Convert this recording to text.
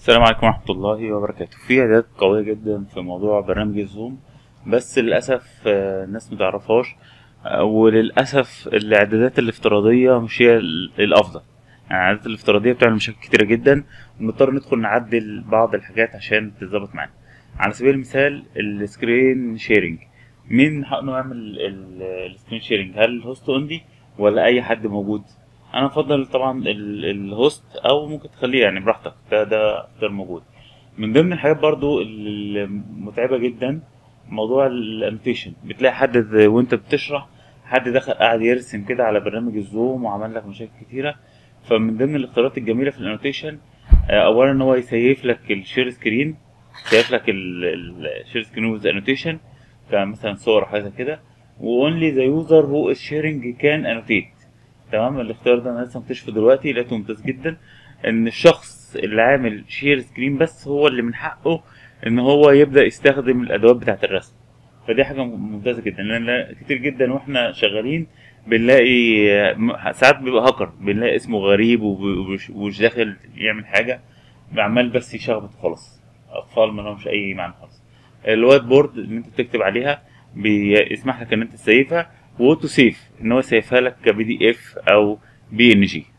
السلام عليكم ورحمة الله وبركاته في إعدادات قوية جدا في موضوع برنامج الزوم بس للأسف آه، الناس متعرفهاش آه، وللأسف الإعدادات الافتراضية مش هي ال- الأفضل يعني الإعدادات الافتراضية بتعمل مشاكل كتيرة جدا ونضطر ندخل نعدل بعض الحاجات عشان تتظبط معانا على سبيل المثال السكرين شيرنج مين حق انه يعمل ال- السكرين شيرنج هل الهوست اونلي ولا اي حد موجود انا افضل طبعا ال- الهوست او ممكن تخليه يعني براحتك ده ده اختيار موجود من ضمن الحاجات برضو المتعبة جدا موضوع الانوتيشن بتلاقي حد ذ- وانت بتشرح حد دخل قاعد يرسم كده على برنامج الزوم وعمل لك مشاكل كتيرة فمن ضمن الاختيارات الجميلة في الانوتيشن آه، اولا ان هو يسيف لك الشير سكرين يسيف لك الشير سكرين وذ انوتيشن كمثلا صور أو حاجه زي كده واونلي ذا يوزر هو الشيرنج كان انوتيت تمام الاختيار ده انا لسه مكتشفه دلوقتي لقيته ممتاز جدا ان الشخص اللي عامل شير سكرين بس هو اللي من حقه ان هو يبدا يستخدم الادوات بتاعه الرسم فدي حاجه ممتازه جدا لان كتير جدا واحنا شغالين بنلاقي م- ساعات بيبقى هاكر بنلاقي اسمه غريب وب- ومش ومش داخل يعمل حاجه عمال بس يشخبط خلاص اطفال ما لهمش اي معنى خالص الوايت بورد اللي انت بتكتب عليها بيسمح لك ان انت تسيفها واوتو سيف ان هو يسيفها لك كبي دي اف او بي ان جي